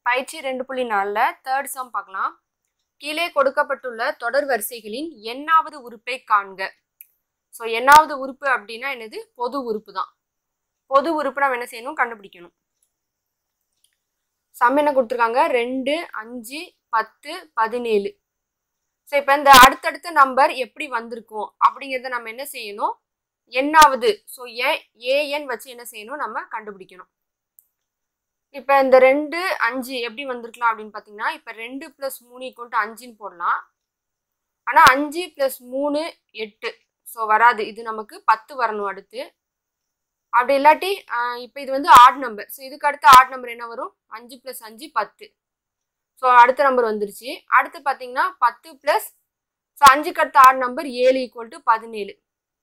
பயிற்சி ரெண்டு புள்ளி நாலில் தேர்ட் சம் பார்க்கலாம் கீழே கொடுக்கப்பட்டுள்ள தொடர் வரிசைகளின் எண்ணாவது உறுப்பை காண்க ஸோ எண்ணாவது உறுப்பு அப்படின்னா என்னது பொது உறுப்பு தான் பொது உறுப்பு நம்ம என்ன செய்யணும் கண்டுபிடிக்கணும் சம் என்ன கொடுத்துருக்காங்க ரெண்டு அஞ்சு பத்து பதினேழு ஸோ இப்போ இந்த அடுத்தடுத்த நம்பர் எப்படி வந்திருக்கும் அப்படிங்கிறத நம்ம என்ன செய்யணும் எண்ணாவது ஸோ ஏ ஏஎன் வச்சு என்ன செய்யணும் நம்ம கண்டுபிடிக்கணும் இப்போ இந்த ரெண்டு அஞ்சு எப்படி வந்திருக்கலாம் அப்படின்னு பார்த்தீங்கன்னா இப்போ ரெண்டு ப்ளஸ் மூணு ஈக்குவல் டு அஞ்சுன்னு போடலாம் ஆனால் அஞ்சு ப்ளஸ் மூணு எட்டு ஸோ வராது இது நமக்கு பத்து வரணும் அடுத்து அப்படி இல்லாட்டி இப்போ இது வந்து ஆட் நம்பர் ஸோ இதுக்கு அடுத்து ஆட் நம்பர் என்ன வரும் அஞ்சு ப்ளஸ் அஞ்சு பத்து ஸோ அடுத்த நம்பர் வந்துருச்சு அடுத்து பார்த்தீங்கன்னா பத்து ப்ளஸ் ஸோ அஞ்சுக்கு அடுத்த ஆட் நம்பர் ஏழு ஈக்குவல் டு பதினேழு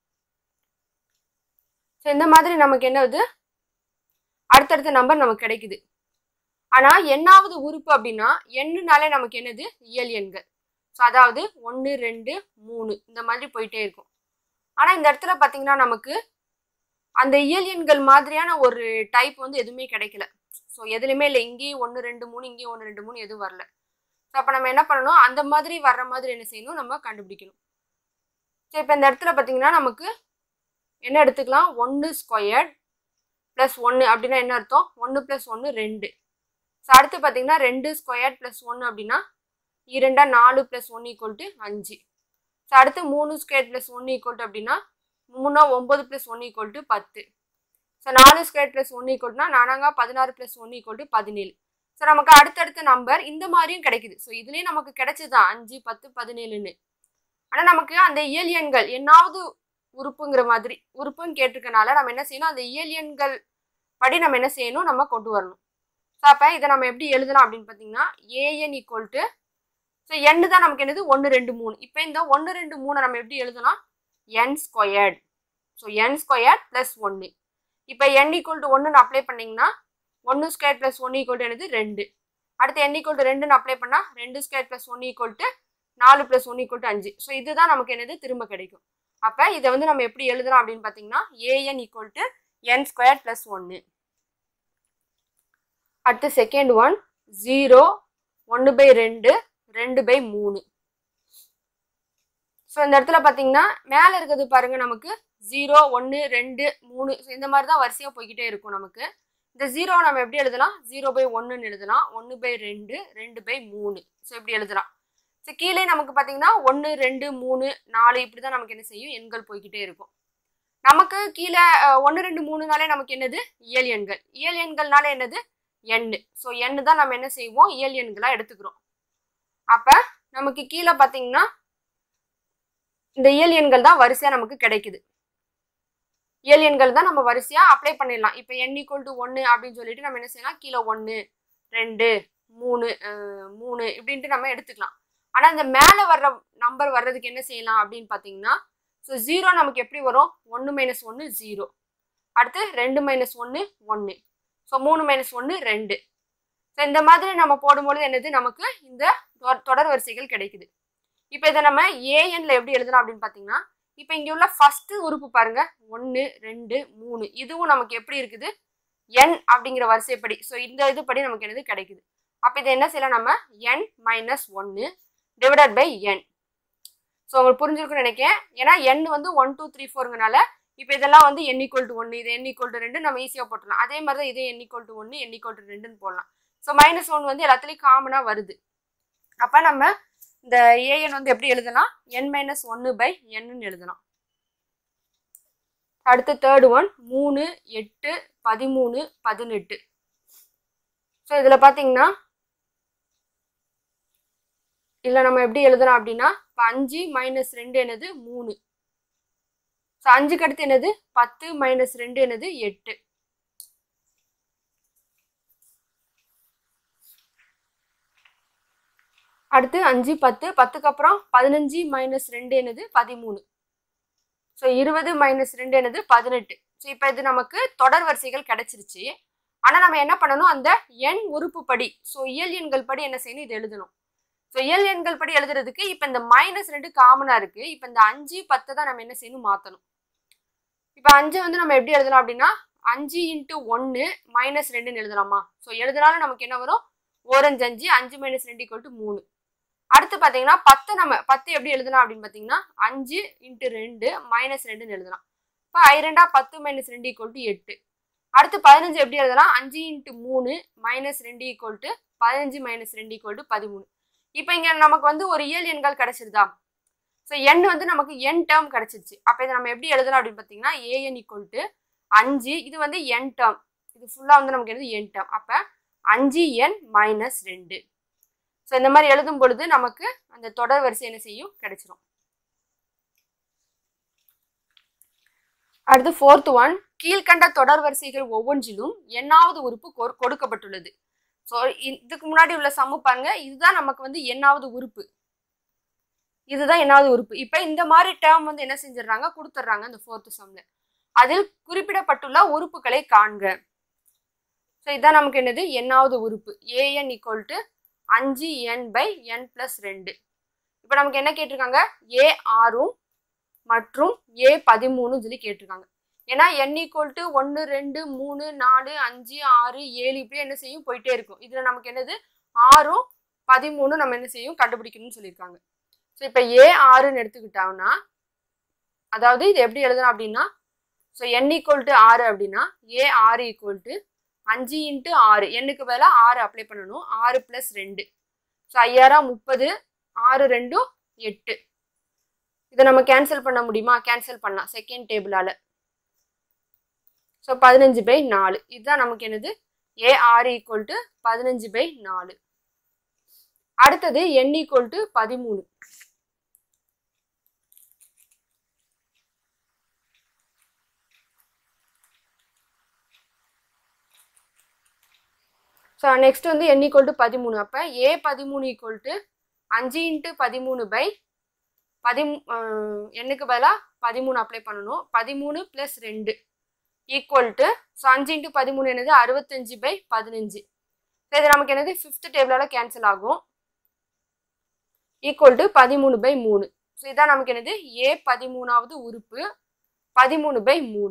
ஸோ இந்த மாதிரி நமக்கு என்னது அடுத்தடுத்த நம்பர் நமக்கு கிடைக்குது ஆனால் எண்ணாவது உறுப்பு அப்படின்னா எண்ணுனாலே நமக்கு என்னது இயல் எண்கள் ஸோ அதாவது ஒன்று ரெண்டு மூணு இந்த மாதிரி போயிட்டே இருக்கும் ஆனால் இந்த இடத்துல பார்த்தீங்கன்னா நமக்கு அந்த இயல் எண்கள் மாதிரியான ஒரு டைப் வந்து எதுவுமே கிடைக்கல ஸோ எதுலையுமே இல்லை இங்கேயும் ஒன்று ரெண்டு மூணு இங்கேயும் ஒன்று ரெண்டு மூணு எதுவும் வரல ஸோ அப்போ நம்ம என்ன பண்ணணும் அந்த மாதிரி வர்ற மாதிரி என்ன செய்யணும் நம்ம கண்டுபிடிக்கணும் ஸோ இப்போ இந்த இடத்துல பார்த்தீங்கன்னா நமக்கு என்ன எடுத்துக்கலாம் ஒன்று ஸ்கொயர்ட் ப்ளஸ் ஒன்று அப்படின்னா என்ன அர்த்தம் ஒன்று ப்ளஸ் ஒன்று ரெண்டு ஸோ அடுத்து பார்த்தீங்கன்னா ரெண்டு ஸ்கொயர் ப்ளஸ் ஒன்று அப்படின்னா இரண்டா நாலு ப்ளஸ் ஒன்று ஈக்குவல் டு அஞ்சு ஸோ அடுத்து மூணு ஸ்கொயர் ப்ளஸ் ஒன்று ஈக்குவல் டு அப்படின்னா மூணா ஒம்பது ப்ளஸ் ஒன்று ஈக்குவல் டு பத்து ஸோ நாலு ஸ்கொயர் ப்ளஸ் ஒன்று ஈக்குவல்னா நானாங்க பதினாறு ப்ளஸ் ஒன்று ஈக்குவல் டு பதினேழு ஸோ நமக்கு அடுத்தடுத்த நம்பர் இந்த மாதிரியும் கிடைக்குது ஸோ இதுலேயும் நமக்கு கிடைச்சதுதான் அஞ்சு பத்து பதினேழுன்னு ஆனால் நமக்கு அந்த இயல் எண்கள் என்னாவது உறுப்புங்கிற மாதிரி உறுப்புன்னு கேட்டிருக்கனால நம்ம என்ன செய்யணும் அந்த இயல் எண்கள் படி நம்ம என்ன செய்யணும் நம்ம கொண்டு வரணும் ஸோ அப்போ இதை நம்ம எப்படி எழுதலாம் அப்படின்னு பார்த்தீங்கன்னா ஏஎன் ஈக்குவல் டு ஸோ எண்ணு தான் நமக்கு என்னது ஒன்று ரெண்டு மூணு இப்போ இந்த ஒன்று ரெண்டு மூணை நம்ம எப்படி எழுதலாம் n squared so n square plus ஒன்று இப்போ என் ஈக்குவல் டு ஒன்றுன்னு அப்ளை பண்ணிங்கன்னா ஒன்று ஸ்கொயர் ப்ளஸ் ஒன்று ஈக்குவல் டு என்னது ரெண்டு அடுத்து என் ஈக்குவல் டு ரெண்டுன்னு அப்ளை பண்ணால் ரெண்டு ஸ்கொயர் ப்ளஸ் ஒன்று ஈக்குவல் டு நாலு ப்ளஸ் ஒன்று ஈக்குவல் டு அஞ்சு ஸோ இதுதான் நமக்கு என்னது திரும்ப கிடைக்கும் அப்போ இதை வந்து நம்ம எப்படி எழுதலாம் அப்படின்னு பார்த்தீங்கன்னா a n equal to n square plus ஒன்று அடுத்து செகண்ட் ஒன் ஜீரோ ஒன்று பை ரெண்டு ரெண்டு பை மூணு ஸோ இந்த இடத்துல பார்த்தீங்கன்னா மேலே இருக்கிறது பாருங்க நமக்கு ஜீரோ ஒன்று ரெண்டு மூணு ஸோ இந்த மாதிரி தான் வரிசையாக போய்கிட்டே இருக்கும் நமக்கு இந்த ஜீரோ நம்ம எப்படி எழுதலாம் ஜீரோ பை ஒன்றுன்னு எழுதலாம் ஒன்று பை ரெண்டு ரெண்டு பை மூணு ஸோ எப்படி எழுதலாம் ஸோ கீழே நமக்கு பார்த்தீங்கன்னா ஒன்று ரெண்டு மூணு நாலு இப்படி தான் நமக்கு என்ன செய்யும் எண்கள் போய்கிட்டே இருக்கும் நமக்கு கீழே ஒன்று ரெண்டு மூணுனாலே நமக்கு என்னது இயல் எண்கள் இயல் எண்கள்னால என்னது எண்ணு ஸோ எண்ணு தான் நம்ம என்ன செய்வோம் இயல் எண்களாக எடுத்துக்கிறோம் அப்போ நமக்கு கீழே பார்த்தீங்கன்னா இந்த இயல் எண்கள் தான் வரிசையாக நமக்கு கிடைக்குது இயல் எண்கள் தான் நம்ம வரிசையாக அப்ளை பண்ணிடலாம் இப்போ என் ஈக்குவல் டு ஒன்று அப்படின்னு சொல்லிட்டு நம்ம என்ன செய்யலாம் கீழே ஒன்று ரெண்டு மூணு மூணு இப்படின்ட்டு நம்ம எடுத்துக்கலாம் ஆனால் இந்த மேலே வர்ற நம்பர் வர்றதுக்கு என்ன செய்யலாம் அப்படின்னு பார்த்தீங்கன்னா ஸோ ஜீரோ நமக்கு எப்படி வரும் ஒன்று மைனஸ் ஒன்று ஜீரோ அடுத்து ரெண்டு மைனஸ் ஒன்று ஒன்று ஸோ மூணு மைனஸ் ஒன்று ரெண்டு ஸோ இந்த மாதிரி நம்ம போடும்பொழுது என்னது நமக்கு இந்த தொடர் வரிசைகள் கிடைக்குது இப்போ இதை நம்ம ஏஎன்ல எப்படி எழுதலாம் அப்படின்னு பார்த்தீங்கன்னா இப்போ இங்கே உள்ள ஃபர்ஸ்ட் உறுப்பு பாருங்க ஒன்று ரெண்டு மூணு இதுவும் நமக்கு எப்படி இருக்குது என் அப்படிங்கிற வரிசைப்படி ஸோ இந்த இதுபடி நமக்கு என்னது கிடைக்குது அப்போ இதை என்ன செய்யலாம் நம்ம என் மைனஸ் ஒன்று டிவைடட் பை என் ஸோ உங்களுக்கு புரிஞ்சிருக்குன்னு நினைக்கிறேன் ஏன்னா என் வந்து ஒன் டூ த்ரீ ஃபோருங்கனால இப்போ இதெல்லாம் வந்து என் ஈக்குவல் டு ஒன்று இது என் ஈக்குவல் டு ரெண்டு நம்ம ஈஸியாக போட்டுடலாம் அதே மாதிரி தான் இதே என் ஈக்குவல் டு ஒன்று என் ஈக்குவல் டு ரெண்டுன்னு போடலாம் ஸோ மைனஸ் ஒன் வந்து எல்லாத்துலேயும் காமனாக வருது அப்போ நம்ம இந்த ஏஎன் வந்து எப்படி எழுதலாம் என் மைனஸ் ஒன்று பை என்னு எழுதலாம் அடுத்து தேர்ட் ஒன் மூணு எட்டு பதிமூணு பதினெட்டு ஸோ இதில் பார்த்தீங்கன்னா இதில் நம்ம எப்படி எழுதலாம் அப்படின்னா இப்போ அஞ்சு மைனஸ் ரெண்டு என்னது மூணு ஸோ அஞ்சுக்கு அடுத்து என்னது பத்து மைனஸ் ரெண்டு என்னது எட்டு அடுத்து அஞ்சு பத்து பத்துக்கு அப்புறம் பதினஞ்சு மைனஸ் ரெண்டு என்னது பதிமூணு ஸோ இருபது மைனஸ் ரெண்டு என்னது பதினெட்டு ஸோ இப்போ இது நமக்கு தொடர் வரிசைகள் கிடைச்சிருச்சு ஆனால் நம்ம என்ன பண்ணணும் அந்த எண் உறுப்பு படி ஸோ இயல் எண்கள் படி என்ன செய்யணும் இது எழுதணும் ஸோ இயல் எண்கள் படி எழுதுறதுக்கு இப்போ இந்த மைனஸ் ரெண்டு காமனாக இருக்கு இப்போ இந்த அஞ்சு பத்தை தான் நம்ம என்ன செய்யணும் மாற்றணும் இப்போ அஞ்சு வந்து நம்ம எப்படி எழுதலாம் அப்படின்னா அஞ்சு இன்ட்டு ஒன்று மைனஸ் ரெண்டுன்னு எழுதலாமா ஸோ எழுதுனாலும் நமக்கு என்ன வரும் ஓரஞ்சு அஞ்சு அஞ்சு மைனஸ் ரெண்டு ஈக்குவல் டு மூணு அடுத்து பார்த்தீங்கன்னா பத்து நம்ம பத்து எப்படி எழுதலாம் அப்படின்னு பார்த்தீங்கன்னா அஞ்சு இன்ட்டு ரெண்டு மைனஸ் ரெண்டுன்னு எழுதலாம் இப்போ ஐ ரெண்டா பத்து மைனஸ் ரெண்டு ஈக்குவல் டு எட்டு அடுத்து பதினஞ்சு எப்படி எழுதலாம் அஞ்சு இன்ட்டு மூணு மைனஸ் ரெண்டு ஈக்குவல் டு பதினஞ்சு மைனஸ் ரெண்டு ஈக்குவல் டு பதிமூணு இப்போ இங்கே நமக்கு வந்து ஒரு இயல் எண்கள் கிடைச்சிருதா ஸோ எண் வந்து நமக்கு என் டேர்ம் கிடைச்சிருச்சு அப்போ இதை நம்ம எப்படி எழுதலாம் அப்படின்னு பார்த்தீங்கன்னா ஏஎன் ஈக்குவல் டு அஞ்சு இது வந்து என் டேர்ம் இது ஃபுல்லாக வந்து நமக்கு எழுது என் டேர்ம் அப்போ அஞ்சு என் மைனஸ் ரெண்டு ஸோ இந்த மாதிரி எழுதும் பொழுது நமக்கு அந்த தொடர் வரிசை என்ன செய்யும் கிடைச்சிரும் அடுத்து ஃபோர்த் ஒன் கீழ்கண்ட தொடர் வரிசைகள் ஒவ்வொன்றிலும் எண்ணாவது உறுப்பு கொ- கொடுக்கப்பட்டுள்ளது ஸோ இதுக்கு முன்னாடி உள்ள சம்மு பாருங்க இதுதான் நமக்கு வந்து எண்ணாவது உறுப்பு இதுதான் எண்ணாவது உறுப்பு இப்போ இந்த மாதிரி டேர்ம் வந்து என்ன செஞ்சிடுறாங்க கொடுத்துட்றாங்க இந்த ஃபோர்த்து சம்ல அதில் குறிப்பிடப்பட்டுள்ள உறுப்புகளை காண்க ஸோ இதுதான் நமக்கு என்னது எண்ணாவது உறுப்பு ஏஎன் ஈக்குவல் டு அஞ்சு என் பை என் பிளஸ் ரெண்டு இப்போ நமக்கு என்ன கேட்டிருக்காங்க ஏ ஆறும் மற்றும் ஏ பதிமூணும் சொல்லி கேட்டிருக்காங்க ஏன்னா என் ஈக்குவல் டு ஒன்று ரெண்டு மூணு நாலு அஞ்சு ஆறு ஏழு இப்படி என்ன செய்யும் போயிட்டே இருக்கும் இதில் நமக்கு என்னது ஆறும் பதிமூணும் நம்ம என்ன செய்யும் கண்டுபிடிக்கணும்னு சொல்லியிருக்காங்க ஸோ இப்போ ஏ ஆறுன்னு எடுத்துக்கிட்டோம்னா அதாவது இது எப்படி எழுதலாம் அப்படின்னா ஸோ என் ஈக்குவல் டு ஆறு அப்படின்னா ஏ ஆறு ஈக்குவல் டு அஞ்சு இன்ட்டு ஆறு எண்ணுக்கு பதிலாக ஆறு அப்ளை பண்ணணும் ஆறு ப்ளஸ் ரெண்டு ஸோ ஐயாயிரம் முப்பது ஆறு ரெண்டும் எட்டு இதை நம்ம கேன்சல் பண்ண முடியுமா கேன்சல் பண்ணலாம் செகண்ட் டேபிளால் ஸோ பதினஞ்சு பை நாலு இதுதான் நமக்கு என்னது ஏ ஆறு ஈக்குவல் டு பதினஞ்சு பை நாலு அடுத்தது என் ஈக்குவல் டு பதிமூணு ஸோ நெக்ஸ்ட் வந்து என் ஈக்குவல் டு பதிமூணு அப்போ ஏ பதிமூணு ஈக்குவல் டு அஞ்சு இன்ட்டு பதிமூணு பை பதிமூ எண்ணுக்கு பதிலாக பதிமூணு அப்ளை பண்ணணும் பதிமூணு ப்ளஸ் ரெண்டு ஈக்குவல் டு ஸோ அஞ்சு இன்ட்டு பதிமூணு என்னது அறுபத்தஞ்சு பை பதினஞ்சு ஸோ இது நமக்கு என்னது ஃபிஃப்த் டேபிளால் கேன்சல் ஆகும் ஈக்குவல் டு பதிமூணு பை மூணு ஸோ இதான் நமக்கு என்னது ஏ பதிமூணாவது உறுப்பு பதிமூணு பை மூணு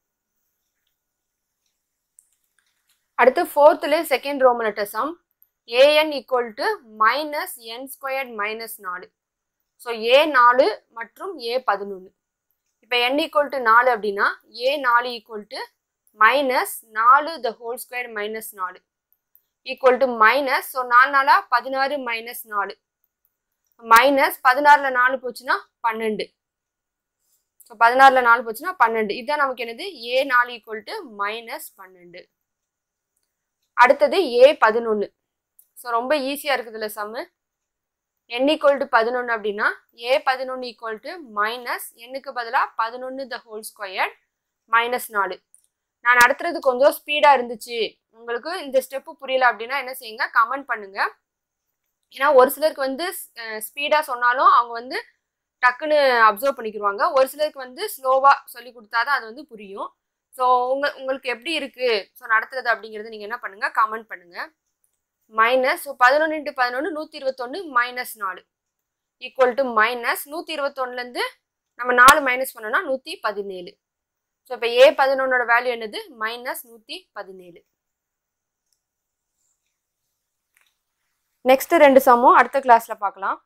அடுத்து ஃபோர்த்தில் second roman letter sum a n equal to minus n squared minus நாலு ஸோ ஏ நாலு மற்றும் ஏ பதினொன்று இப்போ என் ஈக்குவல் டு நாலு அப்படின்னா ஏ நாலு ஈக்குவல் டு மைனஸ் நாலு த ஹோல் ஸ்கொயர் மைனஸ் நாலு ஈக்குவல் டு மைனஸ் ஸோ நாலு நாளா பதினாறு மைனஸ் நாலு மைனஸ் பதினாறில் நாலு போச்சுன்னா பன்னெண்டு ஸோ பதினாறில் நாலு போச்சுன்னா பன்னெண்டு இதுதான் நமக்கு என்னது ஏ நாலு ஈக்குவல் டு மைனஸ் பன்னெண்டு அடுத்தது ஏ பதினொன்று ஸோ ரொம்ப ஈஸியாக இருக்குதுல்ல சம்மு என் ஈக்குவல் டு பதினொன்று அப்படின்னா ஏ பதினொன்று ஈக்குவல் டு மைனஸ் எண்ணுக்கு பதிலாக பதினொன்று த ஹோல் ஸ்கொயர் மைனஸ் நாலு நான் நடத்துறது கொஞ்சம் ஸ்பீடாக இருந்துச்சு உங்களுக்கு இந்த ஸ்டெப்பு புரியல அப்படின்னா என்ன செய்யுங்க கமெண்ட் பண்ணுங்க ஏன்னா ஒரு சிலருக்கு வந்து ஸ்பீடாக சொன்னாலும் அவங்க வந்து டக்குன்னு அப்சர்வ் பண்ணிக்கிடுவாங்க ஒரு சிலருக்கு வந்து ஸ்லோவாக சொல்லி கொடுத்தாதான் அது வந்து புரியும் ஸோ உங்க உங்களுக்கு எப்படி இருக்கு ஸோ நடத்துறது அப்படிங்கிறது நீங்கள் என்ன பண்ணுங்க கமெண்ட் பண்ணுங்க மைனஸ் ஸோ பதினொன்று இன்ட்டு பதினொன்று நூற்றி இருபத்தொன்று மைனஸ் நாலு ஈக்குவல் டு மைனஸ் நூற்றி இருபத்தொன்னுலேருந்து நம்ம நாலு மைனஸ் பண்ணோம்னா நூற்றி பதினேழு ஸோ இப்போ ஏ பதினொன்னோட வேல்யூ என்னது மைனஸ் நூற்றி பதினேழு நெக்ஸ்ட் ரெண்டு சம்மும் அடுத்த கிளாஸில் பார்க்கலாம்